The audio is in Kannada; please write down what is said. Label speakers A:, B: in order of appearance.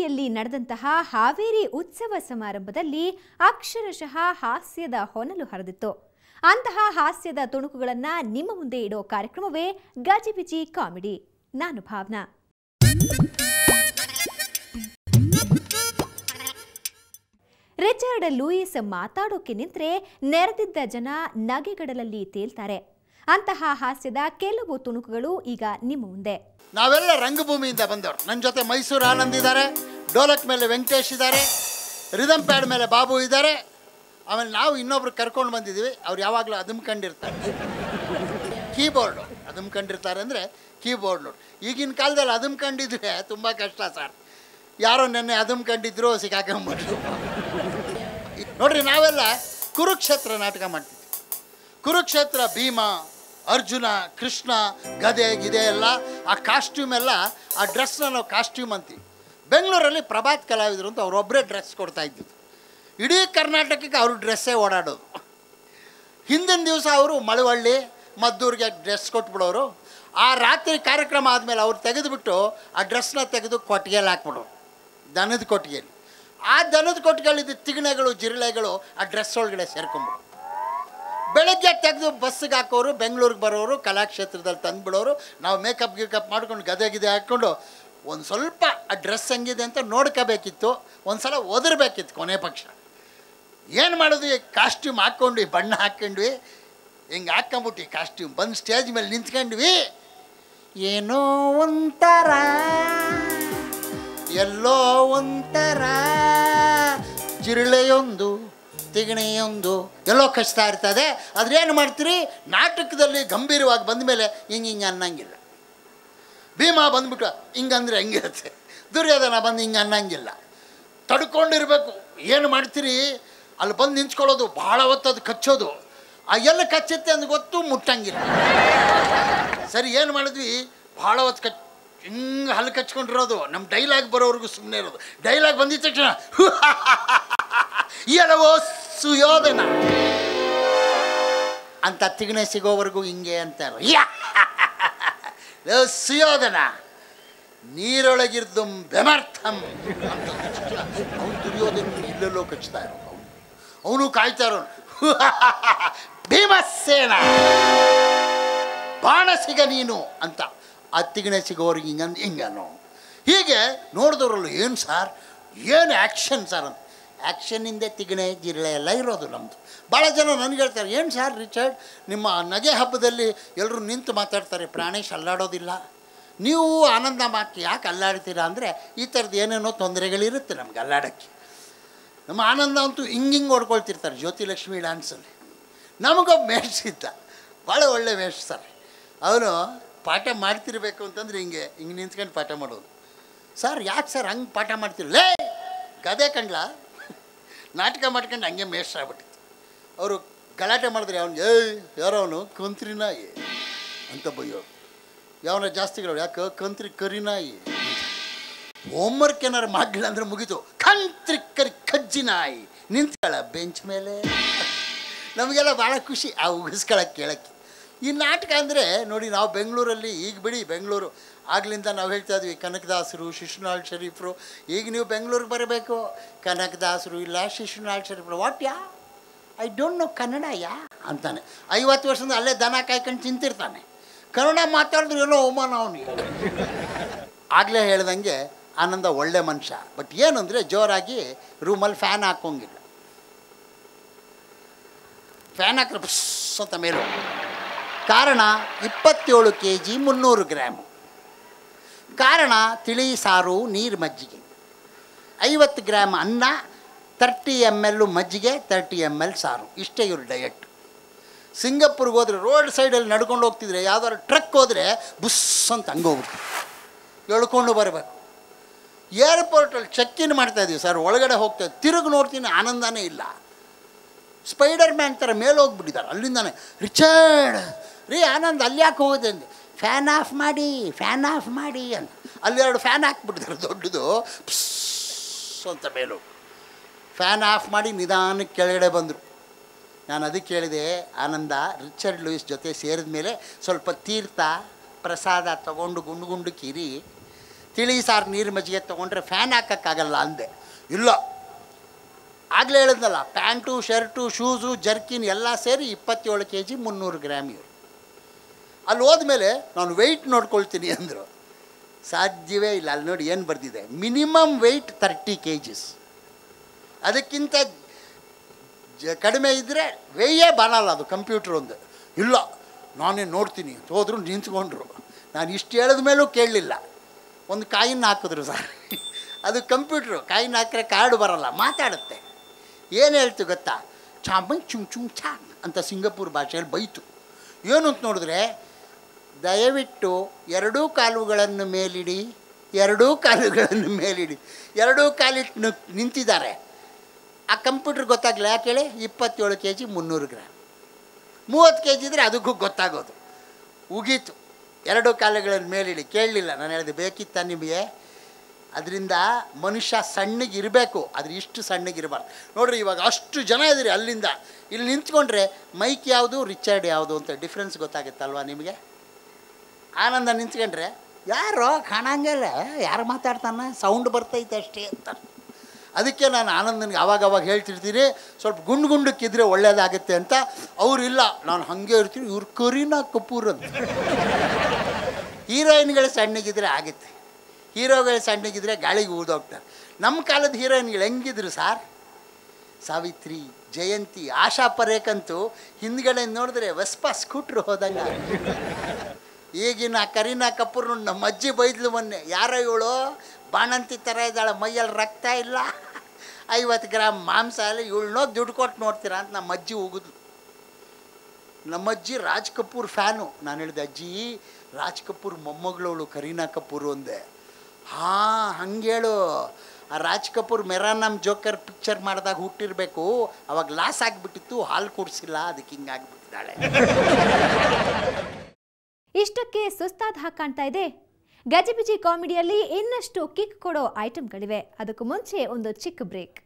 A: ಹಾವೇರಿಯಲ್ಲಿ ನಡೆದಂತಹ ಹಾವೇರಿ ಉತ್ಸವ ಸಮಾರಂಭದಲ್ಲಿ ಅಕ್ಷರಶಃ ಹಾಸ್ಯದ ಹೊನಲು ಹರಿದಿತ್ತು ಅಂತಹ ಹಾಸ್ಯದ ತುಣುಕುಗಳನ್ನ ನಿಮ್ಮ ಮುಂದೆ ಇಡೋ ಕಾರ್ಯಕ್ರಮವೇ ಗಜಿಬಿಜಿ ಕಾಮಿಡಿ ನಾನು ಭಾವನಾ ರಿಚರ್ಡ್ ಲೂಯಿಸ್ ಮಾತಾಡೋಕೆ ನಿಂತ್ರೆ ನೆರೆದಿದ್ದ ಜನ ನಗೆಗಡಲಲ್ಲಿ ತೇಲ್ತಾರೆ ಅಂತಹ ಹಾಸ್ಯದ ಕೆಲವು ತುಣುಕುಗಳು ಈಗ ನಿಮ್ಮ ಮುಂದೆ
B: ನಾವೆಲ್ಲ ರಂಗಭೂಮಿಯಿಂದ ಬಂದವರು ನನ್ನ ಜೊತೆ ಮೈಸೂರು ಆನಂದ್ ಇದ್ದಾರೆ ಡೋಲಕ್ ಮೇಲೆ ವೆಂಕಟೇಶ್ ಇದ್ದಾರೆ ರಿದಮ್ ಪ್ಯಾಡ್ ಮೇಲೆ ಬಾಬು ಇದ್ದಾರೆ ಆಮೇಲೆ ನಾವು ಇನ್ನೊಬ್ರು ಕರ್ಕೊಂಡು ಬಂದಿದ್ದೀವಿ ಅವ್ರು ಯಾವಾಗಲೂ ಅದುಮ್ಕೊಂಡಿರ್ತಾರೆ ಕೀಬೋರ್ಡು ಅದುಮ್ಕೊಂಡಿರ್ತಾರೆ ಅಂದರೆ ಕೀಬೋರ್ಡ್ ನೋಡಿ ಈಗಿನ ಕಾಲದಲ್ಲಿ ಅದುಮ್ಕೊಂಡಿದ್ರೆ ತುಂಬ ಕಷ್ಟ ಸರ್ ಯಾರೋ ನೆನ್ನೆ ಅದುಮ್ಕೊಂಡಿದ್ರು ಸಿಕ್ಕಾಕೊಂಬಿಟ್ರು ನೋಡ್ರಿ ನಾವೆಲ್ಲ ಕುರುಕ್ಷೇತ್ರ ನಾಟಕ ಮಾಡ್ತಿದ್ವಿ ಕುರುಕ್ಷೇತ್ರ ಭೀಮ ಅರ್ಜುನ ಕೃಷ್ಣ ಗದೆ ಗಿದೆ ಎಲ್ಲ ಆ ಕಾಸ್ಟ್ಯೂಮ್ ಎಲ್ಲ ಆ ಡ್ರೆಸ್ನ ನಾವು ಕಾಸ್ಟ್ಯೂಮ್ ಅಂತೀವಿ ಬೆಂಗಳೂರಲ್ಲಿ ಪ್ರಭಾತ್ ಕಲಾವಿದರು ಅಂತ ಅವರೊಬ್ಬರೇ ಡ್ರೆಸ್ ಕೊಡ್ತಾ ಇದ್ದಿದ್ದು ಇಡೀ ಕರ್ನಾಟಕಕ್ಕೆ ಅವರು ಡ್ರೆಸ್ಸೇ ಓಡಾಡೋದು ಹಿಂದಿನ ದಿವಸ ಅವರು ಮಳವಳ್ಳಿ ಮದ್ದೂರಿಗೆ ಡ್ರೆಸ್ ಕೊಟ್ಬಿಡೋರು ಆ ರಾತ್ರಿ ಕಾರ್ಯಕ್ರಮ ಆದಮೇಲೆ ಅವ್ರು ತೆಗೆದುಬಿಟ್ಟು ಆ ಡ್ರೆಸ್ನ ತೆಗೆದು ಕೊಟ್ಟಿಗೆಯಲ್ಲಿ ಹಾಕ್ಬಿಡೋರು ದನದ ಕೊಟ್ಟಿಗೆಯಲ್ಲಿ ಆ ದನದ ಕೊಟ್ಟಿಗೆಯಲ್ಲಿದ್ದ ತಿಗಣೆಗಳು ಜಿರಳೆಗಳು ಆ ಡ್ರೆಸ್ ಒಳಗಡೆ ಸೇರ್ಕೊಂಬಿಡು ಬೆಳಗ್ಗೆ ತೆಗೆದು ಬಸ್ಸಿಗೆ ಹಾಕೋರು ಬೆಂಗಳೂರಿಗೆ ಬರೋರು ಕಲಾಕ್ಷೇತ್ರದಲ್ಲಿ ತಂದುಬಿಡೋರು ನಾವು ಮೇಕಪ್ ಗಿಕಪ್ ಮಾಡ್ಕೊಂಡು ಗದೆ ಗಿದೆ ಹಾಕ್ಕೊಂಡು ಒಂದು ಸ್ವಲ್ಪ ಆ ಡ್ರೆಸ್ ಹೆಂಗಿದೆ ಅಂತ ನೋಡ್ಕೋಬೇಕಿತ್ತು ಒಂದು ಸಲ ಒದರ್ಬೇಕಿತ್ತು ಕೊನೆ ಪಕ್ಷ ಏನು ಮಾಡಿದ್ವಿ ಕಾಸ್ಟ್ಯೂಮ್ ಹಾಕ್ಕೊಂಡ್ವಿ ಬಣ್ಣ ಹಾಕ್ಕೊಂಡ್ವಿ ಹಿಂಗೆ ಹಾಕ್ಕೊಂಬಿಟ್ಟು ಕಾಸ್ಟ್ಯೂಮ್ ಬಂದು ಸ್ಟೇಜ್ ಮೇಲೆ ನಿಂತ್ಕೊಂಡ್ವಿ ಏನೋ ಒಂಥರ ಎಲ್ಲೋ ಒಂಥರ ಜಿರಳೆಯೊಂದು ತಿಗಣೆಯೊಂದು ಎಲ್ಲೋ ಕಚ್ತಾ ಇರ್ತದೆ ಅದ್ರೇನು ಮಾಡ್ತೀರಿ ನಾಟಕದಲ್ಲಿ ಗಂಭೀರವಾಗಿ ಬಂದ ಮೇಲೆ ಹಿಂಗೆ ಹಿಂಗೆ ಅನ್ನಂಗಿಲ್ಲ ಭೀಮ ಬಂದ್ಬಿಟ್ಟು ಹಿಂಗಂದ್ರೆ ಹೆಂಗಿರುತ್ತೆ ದುರ್ಯೋಧನ ಬಂದು ಹಿಂಗೆ ಅನ್ನಂಗಿಲ್ಲ ತಡ್ಕೊಂಡಿರ್ಬೇಕು ಏನು ಮಾಡ್ತೀರಿ ಅಲ್ಲಿ ಬಂದು ನಿಂತ್ಕೊಳ್ಳೋದು ಭಾಳ ಹೊತ್ತದು ಕಚ್ಚೋದು ಆ ಎಲ್ಲ ಕಚ್ಚುತ್ತೆ ಅಂದ್ ಗೊತ್ತು ಮುಟ್ಟಂಗಿಲ್ಲ ಸರಿ ಏನು ಮಾಡಿದ್ವಿ ಭಾಳ ಹೊತ್ತು ಕಚ್ ಹಿಂಗೆ ಹಲ್ಲು ಕಚ್ಕೊಂಡಿರೋದು ನಮ್ಮ ಡೈಲಾಗ್ ಬರೋವರೆಗೂ ಸುಮ್ಮನೆ ಇರೋದು ಡೈಲಾಗ್ ಬಂದಿದ ತಕ್ಷಣ ಎಲ್ಲವೋ ಸುಯೋಧನ ಅಂತ ತಿಗಣೆ ಸಿಗೋವರೆಗೂ ಹಿಂಗೆ ಅಂತಾರೆ ಯಾ! ಲೋ ಸುಯೋಧನ ನೀರೊಳಗಿರ್ದು ಬೆಮರ್ಥಂ ಅಂತ ಅವನು ದುರ್ಯೋಧನ ಇಲ್ಲೆಲ್ಲೋ ಕಚ್ತಾ ಇರೋ ಅವನು ಅವನು ಕಾಯ್ತಾ ಇರೋನು ಭೀಮಸೇನ ಬಾಣಸಿಗ ನೀನು ಅಂತ ಆ ತಿಗಣೆ ಸಿಗೋರಿಗೆ ಹಿಂಗಂದು ಹಿಂಗನು ಹೀಗೆ ನೋಡಿದವ್ರಲ್ಲ ಏನು ಸರ್ ಏನು ಆ್ಯಕ್ಷನ್ ಸರ್ ಅಂತ ಆ್ಯಕ್ಷನ್ನಿಂದೆ ತಿಗಣೆ ಜಿರಳೆ ಎಲ್ಲ ಇರೋದು ನಮ್ಮದು ಭಾಳ ಜನ ನನಗೆ ಹೇಳ್ತಾರೆ ಏನು ಸರ್ ರಿಚರ್ಡ್ ನಿಮ್ಮ ನಗೆ ಹಬ್ಬದಲ್ಲಿ ಎಲ್ಲರೂ ನಿಂತು ಮಾತಾಡ್ತಾರೆ ಪ್ರಾಣೇಶ್ ಅಲ್ಲಾಡೋದಿಲ್ಲ ನೀವು ಆನಂದ ಮಾತು ಯಾಕೆ ಅಲ್ಲಾಡ್ತೀರಾ ಅಂದರೆ ಈ ಥರದ್ದು ಏನೇನೋ ತೊಂದರೆಗಳಿರುತ್ತೆ ನಮ್ಗೆ ಅಲ್ಲಾಡೋಕ್ಕೆ ನಮ್ಮ ಆನಂದ ಅಂತೂ ಹಿಂಗೆ ಹಿಂಗೆ ಹೊಡ್ಕೊಳ್ತಿರ್ತಾರೆ ಜ್ಯೋತಿಲಕ್ಷ್ಮಿ ಡ್ಯಾನ್ಸಲ್ಲಿ ನಮಗೊಬ್ಬ ಮೇಷ್ ಇದ್ದ ಭಾಳ ಒಳ್ಳೆ ಮೇಷ್ ಸರ್ ಅವನು ಪಾಠ ಮಾಡ್ತಿರ್ಬೇಕು ಅಂತಂದ್ರೆ ಹಿಂಗೆ ಹಿಂಗೆ ನಿಂತ್ಕೊಂಡು ಪಾಠ ಮಾಡೋದು ಸರ್ ಯಾಕೆ ಸರ್ ಹಂಗೆ ಪಾಠ ಮಾಡ್ತಿರ ಲೇ ಗದೆ ಕಂಡ್ಲ ನಾಟಕ ಮಾಡ್ಕೊಂಡು ಹಂಗೆ ಮೇಷ್ಟ್ರ ಆಗ್ಬಿಟ್ಟಿತ್ತು ಅವರು ಗಲಾಟೆ ಮಾಡಿದ್ರೆ ಅವ್ನು ಏಯ್ ಯಾರೋ ಅವನು ಕಂತ್ರಿ ನಾಯಿ ಅಂತ ಬೈಯೋರು ಯಾವನ ಜಾಸ್ತಿಗಳು ಯಾಕೆ ಕಂತ್ರಿ ಕರಿ ನಾಯಿ ಹೋಮ್ವರ್ಕ್ ಏನಾರು ಮಾಡಲಿಲ್ಲ ಅಂದ್ರೆ ಮುಗೀತು ಕಂತ್ರಿ ಕರಿ ಕಜ್ಜಿ ನಾಯಿ ನಿಂತ್ಕೊಳ್ಳ ಬೆಂಚ್ ಮೇಲೆ ನಮಗೆಲ್ಲ ಭಾಳ ಖುಷಿ ಆ ಉಗಿಸ್ಕೊಳಕ್ಕೆ ಕೇಳಕ್ಕೆ ಈ ನಾಟಕ ಅಂದರೆ ನೋಡಿ ನಾವು ಬೆಂಗಳೂರಲ್ಲಿ ಈಗ ಬಿಡಿ ಬೆಂಗಳೂರು ಆಗ್ಲಿಂದ ನಾವು ಹೇಳ್ತಾ ಇದ್ವಿ ಕನಕದಾಸರು ಶಿಶುನಾಳ್ ಶರೀಫರು ಈಗ ನೀವು ಬೆಂಗಳೂರಿಗೆ ಬರಬೇಕು ಕನಕದಾಸರು ಇಲ್ಲ ಶಿಶುನಾಳ್ ಶರೀಫರು what yeah I don't know Kannada yeah ಅಂತಾನೆ ಐವತ್ತು ವರ್ಷದಿಂದ ಅಲ್ಲೇ ದನ ಕಾಯ್ಕೊಂಡು ತಿಂತಿರ್ತಾನೆ ಕನ್ನಡ ಮಾತಾಡಿದ್ರೆ ಏನೋ ಅವಮಾನ ಅವನಿಗೆ ಆಗಲೇ ಹೇಳ್ದಂಗೆ ಆನಂದ ಒಳ್ಳೆ ಮನುಷ್ಯ ಬಟ್ ಏನು ಅಂದರೆ ಜೋರಾಗಿ ರೂಮಲ್ಲಿ ಫ್ಯಾನ್ ಹಾಕೋಂಗಿಲ್ಲ ಫ್ಯಾನ್ ಹಾಕಿದ್ರೆ ಬುಸ್ ಅಂತ ಮೇಲು ಕಾರಣ ಇಪ್ಪತ್ತೇಳು ಕೆ ಜಿ ಮುನ್ನೂರು ಗ್ರಾಮು ಕಾರಣ ತಿಳಿ ಸಾರು ನೀರು ಮಜ್ಜಿಗೆ ಐವತ್ತು ಗ್ರಾಮ್ ಅನ್ನ ತರ್ಟಿ ಎಮ್ ಎಲ್ಲು ಮಜ್ಜಿಗೆ ತರ್ಟಿ ಎಮ್ ಎಲ್ ಸಾರು ಇಷ್ಟೇ ಇವ್ರ ಡಯಟ್ ಸಿಂಗಪುರ್ಗೆ ಹೋದ್ರೆ ರೋಡ್ ಸೈಡಲ್ಲಿ ನಡ್ಕೊಂಡು ಹೋಗ್ತಿದ್ರೆ ಯಾವ್ದಾದ್ರು ಟ್ರಕ್ ಹೋದರೆ ಬುಸ್ ಅಂತ ಹಂಗೋಗ್ಬಿಡ್ತು ಎಳ್ಕೊಂಡು ಬರಬೇಕು ಏರ್ಪೋರ್ಟಲ್ಲಿ ಚೆಕ್ ಇನ್ ಮಾಡ್ತಾ ಇದೀವಿ ಸರ್ ಒಳಗಡೆ ಹೋಗ್ತಾ ತಿರುಗಿ ನೋಡ್ತೀನಿ ಆನಂದನೇ ಇಲ್ಲ ಸ್ಪೈಡರ್ ಮ್ಯಾನ್ ಥರ ಮೇಲೆ ಹೋಗ್ಬಿಟ್ಟಿದ್ದಾರೆ ಅಲ್ಲಿಂದಾನೆ ರಿಚರ್ಡ್ ರೀ ಆನಂದ್ ಅಲ್ಲಿ ಯಾಕೆ ಹೋಗಿದೆ ಅಂದೆ ಫ್ಯಾನ್ ಆಫ್ ಮಾಡಿ ಫ್ಯಾನ್ ಆಫ್ ಮಾಡಿ ಅಂತ ಅಲ್ಲಿ ಎರಡು ಫ್ಯಾನ್ ಹಾಕ್ಬಿಟ್ಟಿದ್ದಾರೆ ದೊಡ್ಡದು ಪ್ಸ್ ಅಂತ ಮೇಲು ಫ್ಯಾನ್ ಆಫ್ ಮಾಡಿ ನಿಧಾನಕ್ಕೆ ಕೆಳಗಡೆ ಬಂದರು ನಾನು ಅದಕ್ಕೆ ಕೇಳಿದೆ ಆನಂದ ರಿಚರ್ಡ್ ಲೂಯಿಸ್ ಜೊತೆ ಸೇರಿದ ಮೇಲೆ ಸ್ವಲ್ಪ ತೀರ್ಥ ಪ್ರಸಾದ ತಗೊಂಡು ಗುಂಡು ಗುಂಡು ಕಿರಿ ತಿಳಿ ಸಾರು ನೀರು ಮಜ್ಜಿಗೆ ತೊಗೊಂಡ್ರೆ ಫ್ಯಾನ್ ಹಾಕೋಕ್ಕಾಗಲ್ಲ ಅಂದೆ ಇಲ್ಲ ಆಗಲೇ ಹೇಳಿದ್ನಲ್ಲ ಪ್ಯಾಂಟು ಶರ್ಟು ಶೂಸು ಜರ್ಕಿನ್ ಎಲ್ಲ ಸೇರಿ ಇಪ್ಪತ್ತೇಳು ಕೆ ಜಿ ಮುನ್ನೂರು ಗ್ರಾಮ್ ಇವು ಅಲ್ಲಿ ಹೋದ್ಮೇಲೆ ನಾನು ವೆಯ್ಟ್ ನೋಡ್ಕೊಳ್ತೀನಿ ಅಂದರು ಸಾಧ್ಯವೇ ಇಲ್ಲ ಅಲ್ಲಿ ನೋಡಿ ಏನು ಬರ್ದಿದೆ minimum weight thirty K Gs ಅದಕ್ಕಿಂತ ಜ ಕಡಿಮೆ ಇದ್ದರೆ ವೆಯ್ಯೇ ಬರಲ್ಲ ಅದು ಕಂಪ್ಯೂಟ್ರ್ ಒಂದು ಇಲ್ಲ ನಾನೇ ನೋಡ್ತೀನಿ ಹೋದ್ರು ನಿಂತ್ಕೊಂಡ್ರು ನಾನು ಇಷ್ಟು ಹೇಳಿದ ಮೇಲೂ ಕೇಳಲಿಲ್ಲ ಒಂದು ಕಾಯಿನ ಹಾಕಿದ್ರು ಸರ್ ಅದು ಕಂಪ್ಯೂಟ್ರು ಕಾಯಿನ ಹಾಕಿದ್ರೆ ಕಾರ್ಡು ಬರಲ್ಲ ಮಾತಾಡುತ್ತೆ ಏನು ಹೇಳ್ತು ಗೊತ್ತಾ ಚಾಂಬಂಗ್ ಚುಂಗ್ ಚುಂಗ್ ಚಾಂಗ್ ಅಂತ ಸಿಂಗಪೂರ್ ಭಾಷೆಯಲ್ಲಿ ಬೈತು ಏನು ಅಂತ ನೋಡಿದ್ರೆ ದಯವಿಟ್ಟು ಎರಡೂ ಕಾಲುಗಳನ್ನು ಮೇಲಿಡಿ ಎರಡೂ ಕಾಲುಗಳನ್ನು ಮೇಲಿಡಿ ಎರಡೂ ಕಾಲಿಟ್ಟು ನು- ನಿಂತಿದ್ದಾರೆ ಆ ಕಂಪ್ಯೂಟ್ರ್ ಗೊತ್ತಾಗಲ್ಲ ಯಾಕೆ ಹೇಳಿ ಇಪ್ಪತ್ತೇಳು ಕೆ ಜಿ ಮುನ್ನೂರು ಗ್ರಾಮ್ ಮೂವತ್ತು ಕೆ ಜಿ ಇದ್ದರೆ ಅದಕ್ಕೂ ಗೊತ್ತಾಗೋದು ಉಗೀತು ಎರಡು ಕಾಲುಗಳನ್ನು ಮೇಲಿಡಿ ಕೇಳಲಿಲ್ಲ ನಾನು ಹೇಳಿದೆ ಬೇಕಿತ್ತ ನಿಮಗೆ ಅದರಿಂದ ಮನುಷ್ಯ ಸಣ್ಣಗಿರಬೇಕು ಆದರೆ ಇಷ್ಟು ಸಣ್ಣಗಿರಬಾರ್ದು ನೋಡ್ರಿ ಇವಾಗ ಅಷ್ಟು ಜನ ಇದ್ದೀರಿ ಅಲ್ಲಿಂದ ಇಲ್ಲಿ ನಿಂತ್ಕೊಂಡ್ರೆ ಮೈಕ್ ಯಾವುದು ರಿಚರ್ಡ್ ಯಾವುದು ಅಂತ ಡಿಫ್ರೆನ್ಸ್ ಗೊತ್ತಾಗುತ್ತಲ್ವಾ ನಿಮಗೆ ಆನಂದ ನಿಂತ್ಕೊಂಡ್ರೆ ಯಾರೋ ಕಾಣಂಗಿಲ್ಲ ಯಾರು ಮಾತಾಡ್ತಾನೆ ಸೌಂಡ್ ಬರ್ತೈತೆ ಅಷ್ಟೇ ಅಂತ ಅದಕ್ಕೆ ನಾನು ಆನಂದನಿಗೆ ಅವಾಗ ಅವಾಗ ಹೇಳ್ತಿರ್ತೀನಿ ಸ್ವಲ್ಪ ಗುಂಡು ಗುಂಡಕ್ಕಿದ್ರೆ ಒಳ್ಳೇದಾಗುತ್ತೆ ಅಂತ ಅವ್ರು ಇಲ್ಲ ನಾನು ಹಾಗೆ ಇರ್ತೀನಿ ಇವ್ರು ಕರೀನಾ ಕಪೂರ್ ಅಂತ ಹೀರೋಯಿನ್ಗಳು ಸಣ್ಣಗಿದ್ರೆ ಆಗುತ್ತೆ ಹೀರೋಗಳು ಸಣ್ಣಗಿದ್ರೆ ಗಾಳಿಗೆ ಊದೋಗ್ತಾರೆ ನಮ್ಮ ಕಾಲದ ಹೀರೋಯಿನ್ಗಳು ಹೆಂಗಿದ್ರು ಸಾರ್ ಸಾವಿತ್ರಿ ಜಯಂತಿ ಆಶಾ ಪರೇಖಂತೂ ಹಿಂದ್ಗಡೆ ನೋಡಿದ್ರೆ ವೆಸ್ಪಾ ಸ್ಕೂಟ್ರ್ ಹೋದಂಗ ಈಗಿನ ಕರೀನಾ ಕಪೂರ್ ನಮ್ಮ ಅಜ್ಜಿ ಬೈದ್ಲು ಮೊನ್ನೆ ಯಾರೋ ಇವಳು ಬಾಣಂತಿ ಥರ ಇದ್ದಾಳೆ ಮೈಯಲ್ಲಿ ರಕ್ತ ಇಲ್ಲ ಐವತ್ತು ಗ್ರಾಮ್ ಮಾಂಸ ಇಲ್ಲ ಇವಳನ್ನೋ ದುಡ್ಡು ಕೊಟ್ಟು ನೋಡ್ತೀರಾ ಅಂತ ನಮ್ಮ ಅಜ್ಜಿ ಹೋಗಿದ್ಲು ನಮ್ಮ ಅಜ್ಜಿ ರಾಜ್ ಕಪೂರ್ ಫ್ಯಾನು ನಾನು ಹೇಳಿದೆ ಅಜ್ಜಿ ರಾಜ್ ಕಪೂರ್ ಮೊಮ್ಮಗಳವಳು ಕರೀನಾ ಕಪೂರ್ ಒಂದೆ ಹಾಂ ಹಂಗೇಳು ಆ ರಾಜ್ ಕಪೂರ್ ಮೆರಾನಮ್ ಜೋಕರ್ ಪಿಕ್ಚರ್ ಮಾಡಿದಾಗ ಹುಟ್ಟಿರಬೇಕು ಅವಾಗ ಲಾಸ್ ಆಗಿಬಿಟ್ಟಿತ್ತು ಹಾಲು ಕುಡಿಸಿಲ್ಲ ಅದಕ್ಕೆ ಹಿಂಗಾಗ್ಬಿಟ್ಟಿದ್ದಾಳೆ
A: ಇಷ್ಟಕ್ಕೆ ಸುಸ್ತಾದ ಹಾಗೆ ಕಾಣ್ತಾ ಇದೆ ಗಜಿಬಿಜಿ ಕಾಮಿಡಿಯಲ್ಲಿ ಇನ್ನಷ್ಟು ಕಿಕ್ ಕೊಡೋ ಐಟಮ್ಗಳಿವೆ ಅದಕ್ಕೂ ಮುಂಚೆ ಒಂದು ಚಿಕ್ಕ ಬ್ರೇಕ್